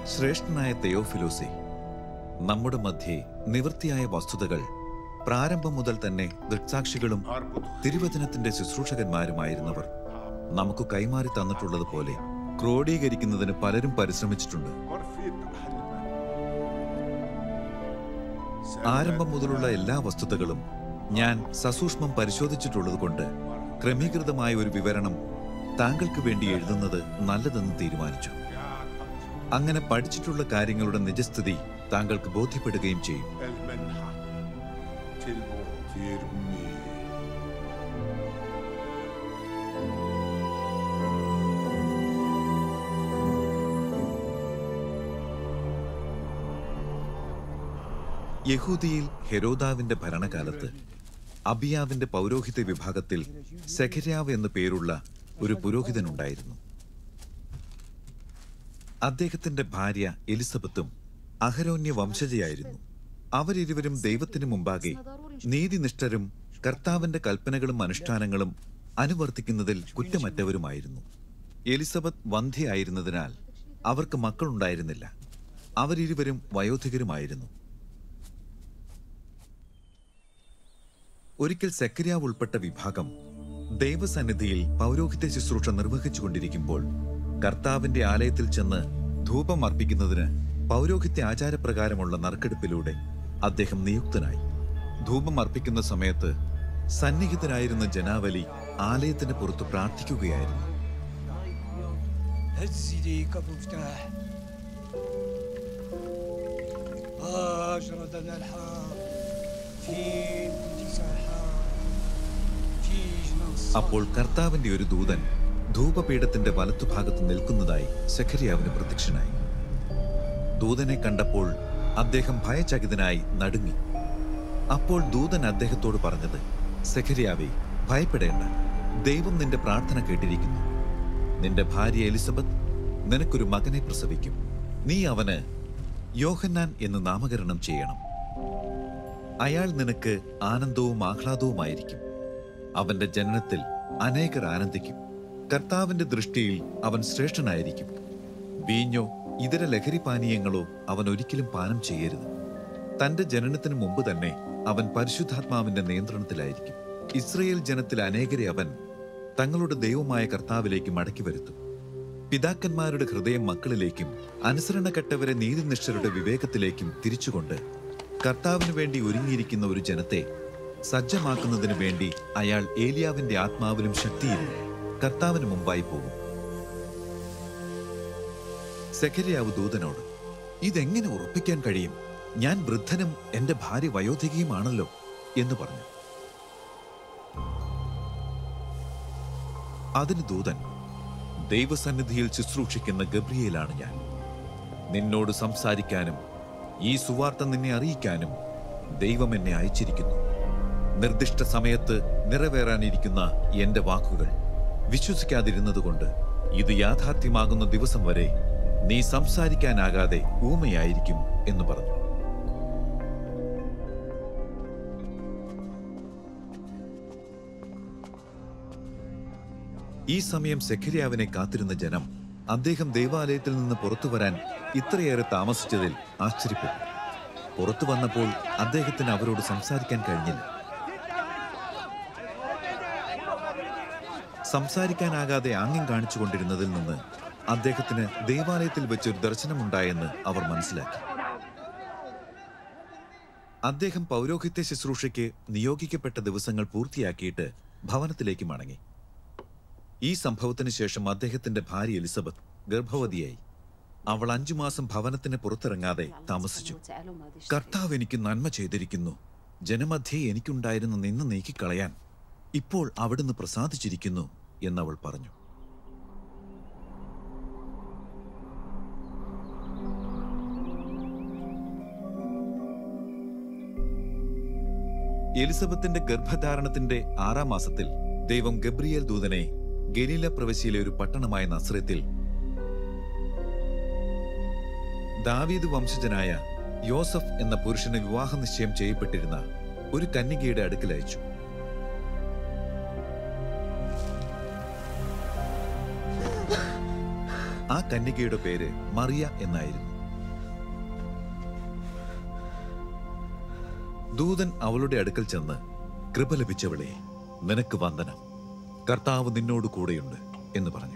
ശ്രേഷ്ഠനായ തെയോഫിലോസെ നമ്മുടെ മധ്യേ നിവൃത്തിയായ വസ്തുതകൾ പ്രാരംഭം മുതൽ തന്നെ ദൃക്സാക്ഷികളും തിരുവചനത്തിന്റെ ശുശ്രൂഷകന്മാരുമായിരുന്നവർ നമുക്ക് കൈമാറി തന്നിട്ടുള്ളതുപോലെ ക്രോഡീകരിക്കുന്നതിന് പലരും പരിശ്രമിച്ചിട്ടുണ്ട് ആരംഭം മുതലുള്ള എല്ലാ വസ്തുതകളും ഞാൻ സസൂക്ഷ്മം പരിശോധിച്ചിട്ടുള്ളതുകൊണ്ട് ക്രമീകൃതമായ ഒരു വിവരണം താങ്കൾക്ക് വേണ്ടി എഴുതുന്നത് നല്ലതെന്ന് തീരുമാനിച്ചു അങ്ങനെ പഠിച്ചിട്ടുള്ള കാര്യങ്ങളുടെ നിജസ്ഥിതി താങ്കൾക്ക് ബോധ്യപ്പെടുകയും ചെയ്യും المنحة ترمي യഹൂദിയിൽ ഹെരോദാവിന്റെ ഭരണകാലത്ത് അബിയാവിന്റെ പൗരോഹിത്യ വിഭാഗത്തിൽ സെഖര്യാവ് എന്നു പേരുള്ള ഒരു പുരോഹിതനുണ്ടായിരുന്നു അദ്ദേഹത്തിന്റെ ഭാര്യ എലിസബത്തും അഹരോന്യ വംശജയായിരുന്നു അവരിരുവരും ദൈവത്തിനു മുമ്പാകെ നീതിനിഷ്ഠരും കർത്താവിന്റെ കൽപ്പനകളും അനുഷ്ഠാനങ്ങളും അനുവർത്തിക്കുന്നതിൽ കുറ്റമറ്റവരുമായിരുന്നു എലിസബത്ത് വന്ധ്യയായിരുന്നതിനാൽ അവർക്ക് മക്കളുണ്ടായിരുന്നില്ല അവരിരുവരും വയോധികരുമായിരുന്നു ഒരിക്കൽ സെക്കരിയാവ് ഉൾപ്പെട്ട വിഭാഗം ദൈവസന്നിധിയിൽ പൗരോഹിത്യ ശുശ്രൂഷ നിർവഹിച്ചുകൊണ്ടിരിക്കുമ്പോൾ കർത്താവിന്റെ ആലയത്തിൽ ചെന്ന് ധൂപം അർപ്പിക്കുന്നതിന് പൗരോഹിത്യ ആചാരപ്രകാരമുള്ള നറുക്കെടുപ്പിലൂടെ അദ്ദേഹം നിയുക്തനായി ധൂപം അർപ്പിക്കുന്ന സമയത്ത് സന്നിഹിതരായിരുന്ന ജനാവലി ആലയത്തിന് പുറത്ത് പ്രാർത്ഥിക്കുകയായിരുന്നു هز ايديك ابو مفتاح أجردنا الحار فين كنت سرحان فيجنا അപ്പോൾ കർത്താവിന്റെ ഒരു ദൂതൻ ധൂപപീഠത്തിന്റെ വലത്തുഭാഗത്ത് നിൽക്കുന്നതായി സെഖരിയാവിന് പ്രത്യക്ഷനായി ദൂതനെ കണ്ടപ്പോൾ അദ്ദേഹം ഭയചകിതനായി നടുങ്ങി അപ്പോൾ ദൂതൻ അദ്ദേഹത്തോട് പറഞ്ഞത് സെഖരിയാവേ ഭയപ്പെടേണ്ട ദൈവം നിന്റെ പ്രാർത്ഥന കേട്ടിരിക്കുന്നു നിന്റെ ഭാര്യ എലിസബത്ത് നിനക്കൊരു മകനെ പ്രസവിക്കും നീ അവന് യോഹന്നാൻ എന്ന് നാമകരണം ചെയ്യണം അയാൾ നിനക്ക് ആനന്ദവും ആഹ്ലാദവുമായിരിക്കും അവന്റെ ജനനത്തിൽ അനേകർ ആനന്ദിക്കും കർത്താവിന്റെ ദൃഷ്ടിയിൽ അവൻ ശ്രേഷ്ഠനായിരിക്കും വീഞ്ഞോ ഇതര ലഹരി പാനീയങ്ങളോ അവൻ ഒരിക്കലും പാനം ചെയ്യരുത് തന്റെ ജനനത്തിന് മുമ്പ് തന്നെ അവൻ പരിശുദ്ധാത്മാവിന്റെ നിയന്ത്രണത്തിലായിരിക്കും ഇസ്രയേൽ ജനത്തിൽ അനേകരെ അവൻ തങ്ങളുടെ ദൈവമായ കർത്താവിലേക്ക് മടക്കി വരുത്തും പിതാക്കന്മാരുടെ ഹൃദയം മക്കളിലേക്കും അനുസരണക്കെട്ടവരെ നീതിനിഷ്ഠരുടെ വിവേകത്തിലേക്കും തിരിച്ചുകൊണ്ട് കർത്താവിന് വേണ്ടി ഒരുങ്ങിയിരിക്കുന്ന ഒരു ജനത്തെ സജ്ജമാക്കുന്നതിന് വേണ്ടി അയാൾ ഏലിയാവിന്റെ ആത്മാവിലും ശക്തിയിലും കർത്താവിന് മുമ്പായി പോകും സെഖര്യാവ് ദൂതനോട് ഇതെങ്ങനെ ഉറപ്പിക്കാൻ കഴിയും ഞാൻ വൃദ്ധനും എന്റെ ഭാര്യ വയോധികയുമാണല്ലോ എന്ന് പറഞ്ഞു അതിന് ദൂതൻ ദൈവസന്നിധിയിൽ ശുശ്രൂഷിക്കുന്ന ഗബ്രിയേലാണ് ഞാൻ നിന്നോട് സംസാരിക്കാനും ഈ സുവാർത്ത നിന്നെ അറിയിക്കാനും ദൈവം എന്നെ അയച്ചിരിക്കുന്നു നിർദ്ദിഷ്ട സമയത്ത് നിറവേറാനിരിക്കുന്ന എന്റെ വാക്കുകൾ വിശ്വസിക്കാതിരുന്നതുകൊണ്ട് ഇത് യാഥാർത്ഥ്യമാകുന്ന ദിവസം വരെ നീ സംസാരിക്കാനാകാതെ ഊമയായിരിക്കും എന്ന് പറഞ്ഞു ഈ സമയം സെഖര്യാവിനെ കാത്തിരുന്ന ജനം അദ്ദേഹം ദേവാലയത്തിൽ നിന്ന് പുറത്തു വരാൻ ഇത്രയേറെ താമസിച്ചതിൽ ആശ്ചര്യപ്പെട്ടു പുറത്തു വന്നപ്പോൾ അദ്ദേഹത്തിന് അവരോട് സംസാരിക്കാൻ കഴിഞ്ഞില്ല സംസാരിക്കാനാകാതെ ആംഗ്യം കാണിച്ചുകൊണ്ടിരുന്നതിൽ നിന്ന് അദ്ദേഹത്തിന് ദേവാലയത്തിൽ വെച്ചൊരു ദർശനമുണ്ടായെന്ന് അവർ മനസ്സിലാക്കി അദ്ദേഹം പൗരോഹിത്യ ശുശ്രൂഷയ്ക്ക് നിയോഗിക്കപ്പെട്ട ദിവസങ്ങൾ പൂർത്തിയാക്കിയിട്ട് ഭവനത്തിലേക്ക് മടങ്ങി ഈ സംഭവത്തിന് ശേഷം അദ്ദേഹത്തിന്റെ ഭാര്യ എലിസബത്ത് ഗർഭവതിയായി അവൾ അഞ്ചു മാസം ഭവനത്തിന് പുറത്തിറങ്ങാതെ താമസിച്ചു കർത്താവ് എനിക്ക് നന്മ ചെയ്തിരിക്കുന്നു ജനമധ്യേ എനിക്കുണ്ടായിരുന്ന നിന്ന് നീക്കിക്കളയാൻ ഇപ്പോൾ അവിടുന്ന് പ്രസാദിച്ചിരിക്കുന്നു എന്നവൾ പറഞ്ഞു എലിസബത്തിന്റെ ഗർഭധാരണത്തിന്റെ ആറാം മാസത്തിൽ ദൈവം ഗബ്രിയേൽ ദൂതനെ ഗലീല പ്രവിശ്യയിലെ ഒരു പട്ടണമായ നസ്രത്തിൽ ദാവീദ് വംശജനായ യോസഫ് എന്ന പുരുഷന് വിവാഹ നിശ്ചയം ചെയ്യപ്പെട്ടിരുന്ന ഒരു കന്യകയുടെ അടുക്കൽ അയച്ചു ആ കന്യകയുടെ പേര് മറിയ എന്നായിരുന്നു ദൂതൻ അവളുടെ അടുക്കൽ ചെന്ന് കൃപ ലഭിച്ചവളെ നിനക്ക് വന്ദനം കർത്താവ് നിന്നോട് കൂടെയുണ്ട് എന്ന് പറഞ്ഞു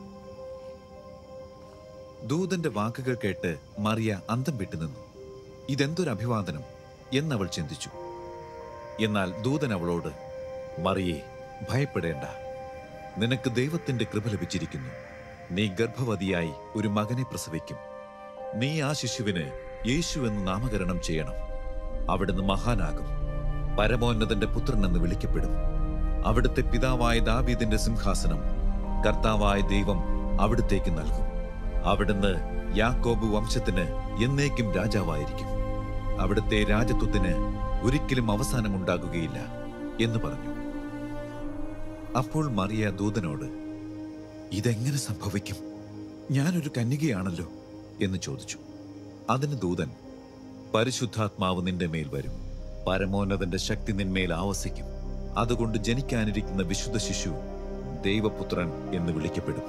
ദൂതന്റെ വാക്കുകൾ കേട്ട് മറിയ അന്തം വിട്ടുനിന്നു ഇതെന്തൊരു അഭിവാദനം എന്നവൾ ചിന്തിച്ചു എന്നാൽ ദൂതൻ അവളോട് മറിയേ ഭയപ്പെടേണ്ട നിനക്ക് ദൈവത്തിന്റെ കൃപ ലഭിച്ചിരിക്കുന്നു നീ ഗർഭവതിയായി ഒരു മകനെ പ്രസവിക്കും നീ ആ ശിശുവിന് യേശു എന്ന് നാമകരണം ചെയ്യണം അവിടുന്ന് മഹാനാകും പരമോന്നതന്റെ പുത്രൻ എന്ന് വിളിക്കപ്പെടും അവിടുത്തെ പിതാവായ ദാവീദിന്റെ സിംഹാസനം കർത്താവായ ദൈവം അവിടുത്തേക്ക് നൽകും അവിടുന്ന് യാക്കോബ് വംശത്തിന് എന്നേക്കും രാജാവായിരിക്കും അവിടുത്തെ രാജത്വത്തിന് ഒരിക്കലും അവസാനമുണ്ടാകുകയില്ല എന്ന് പറഞ്ഞു അപ്പോൾ മറിയ ദൂതനോട് ഇതെങ്ങനെ സംഭവിക്കും ഞാനൊരു കന്യകയാണല്ലോ എന്ന് ചോദിച്ചു അതിന് ദൂതൻ പരിശുദ്ധാത്മാവ് നിന്റെ മേൽ വരും പരമോന്നതന്റെ ശക്തി നിന്മേൽ ആവസിക്കും അതുകൊണ്ട് ജനിക്കാനിരിക്കുന്ന വിശുദ്ധ ശിശു ദൈവപുത്രൻ എന്ന് വിളിക്കപ്പെടും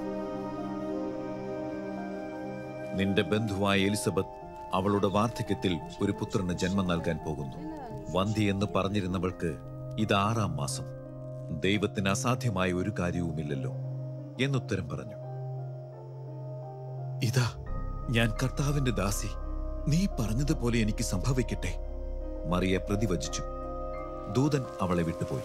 നിന്റെ ബന്ധുവായ എലിസബത്ത് അവളുടെ വാർദ്ധക്യത്തിൽ ഒരു പുത്രന് ജന്മം നൽകാൻ പോകുന്നു വന്തി എന്ന് പറഞ്ഞിരുന്നവൾക്ക് ഇത് ആറാം മാസം ദൈവത്തിന് അസാധ്യമായ ഒരു കാര്യവുമില്ലല്ലോ എന്നുത്തരം പറഞ്ഞു ഇതാ ഞാൻ കർത്താവിന്റെ ദാസി നീ പറഞ്ഞതുപോലെ എനിക്ക് സംഭവിക്കട്ടെ മറിയ പ്രതിവചിച്ചു ദൂതൻ അവളെ വിട്ടുപോയി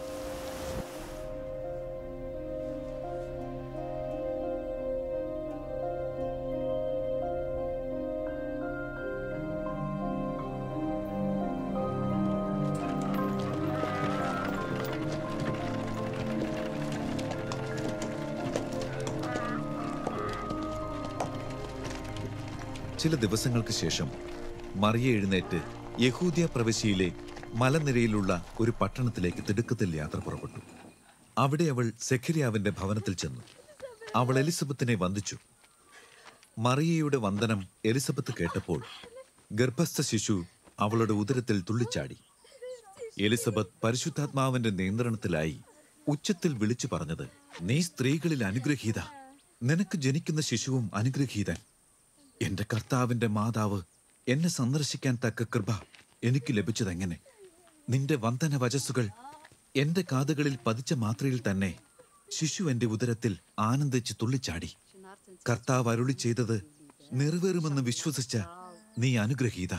ചില ദിവസങ്ങൾക്ക് ശേഷം മറിയ എഴുന്നേറ്റ് യഹൂദിയ പ്രവിശ്യയിലെ മലനിരയിലുള്ള ഒരു പട്ടണത്തിലേക്ക് തിടുക്കത്തിൽ യാത്ര പുറപ്പെട്ടു അവിടെ അവൾ സെഖരിയാവിന്റെ ഭവനത്തിൽ ചെന്നു അവൾ എലിസബത്തിനെ വന്ദിച്ചു മറിയയുടെ വന്ദനം എലിസബത്ത് കേട്ടപ്പോൾ ഗർഭസ്ഥ ശിശു അവളുടെ ഉദരത്തിൽ തുള്ളിച്ചാടി എലിസബത്ത് പരിശുദ്ധാത്മാവിന്റെ നിയന്ത്രണത്തിലായി ഉച്ചത്തിൽ വിളിച്ചു പറഞ്ഞത് നീ സ്ത്രീകളിൽ അനുഗ്രഹീത നിനക്ക് ജനിക്കുന്ന ശിശുവും അനുഗ്രഹീതൻ എന്റെ കർത്താവിന്റെ മാതാവ് എന്നെ സന്ദർശിക്കാൻ തക്ക കൃപ എനിക്ക് ലഭിച്ചതെങ്ങനെ നിന്റെ വന്ദന വചസ്സുകൾ എന്റെ കാതുകളിൽ പതിച്ച മാത്രയിൽ തന്നെ ശിശു എന്റെ ഉദരത്തിൽ ആനന്ദിച്ച് തുള്ളിച്ചാടി കർത്താവ് അരുളി ചെയ്തത് നിറവേറുമെന്ന് വിശ്വസിച്ച നീ അനുഗ്രഹീത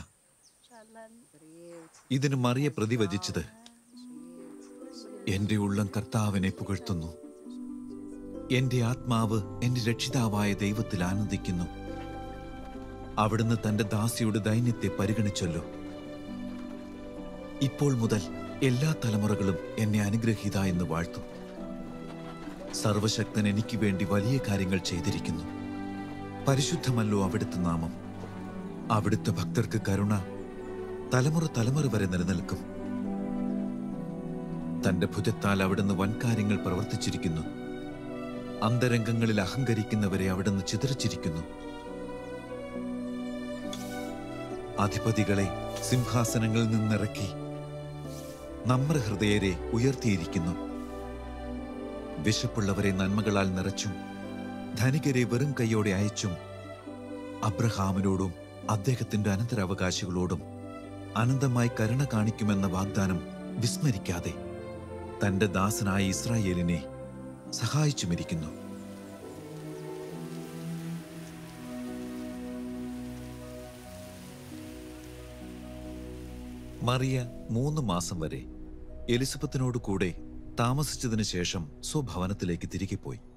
ഇതിന് മറിയ പ്രതിവചിച്ചത് എന്റെ ഉള്ളം കർത്താവിനെ പുകഴ്ത്തുന്നു എന്റെ ആത്മാവ് എന്റെ രക്ഷിതാവായ ദൈവത്തിൽ ആനന്ദിക്കുന്നു അവിടുന്ന് തന്റെ ദാസിയുടെ ദൈന്യത്തെ പരിഗണിച്ചല്ലോ ഇപ്പോൾ മുതൽ എല്ലാ തലമുറകളും എന്നെ അനുഗ്രഹീത എന്ന് വാഴ്ത്തും സർവശക്തൻ എനിക്ക് വേണ്ടി വലിയ കാര്യങ്ങൾ ചെയ്തിരിക്കുന്നു പരിശുദ്ധമല്ലോ അവിടുത്തെ നാമം അവിടുത്തെ ഭക്തർക്ക് കരുണ തലമുറ തലമുറ വരെ നിലനിൽക്കും തന്റെ ഭുജത്താൽ അവിടുന്ന് വൻകാര്യങ്ങൾ പ്രവർത്തിച്ചിരിക്കുന്നു അന്തരംഗങ്ങളിൽ അഹങ്കരിക്കുന്നവരെ അവിടുന്ന് ചിതറിച്ചിരിക്കുന്നു അധിപതികളെ സിംഹാസനങ്ങളിൽ നിന്നിറക്കി നമ്രഹൃദയരെ ഉയർത്തിയിരിക്കുന്നു വിശപ്പുള്ളവരെ നന്മകളാൽ നിറച്ചും ധനികരെ വെറും കൈയോടെ അയച്ചും അബ്രഹാമിനോടും അദ്ദേഹത്തിന്റെ അനന്തരാവകാശികളോടും അനന്തമായി കരുണ കാണിക്കുമെന്ന വാഗ്ദാനം വിസ്മരിക്കാതെ തന്റെ ദാസനായ ഇസ്രായേലിനെ സഹായിച്ചുമിരിക്കുന്നു മറിയ മൂന്ന് മാസം വരെ എലിസബത്തിനോട് കൂടെ താമസിച്ചതിനു ശേഷം സ്വഭവനത്തിലേക്ക് തിരികെ പോയി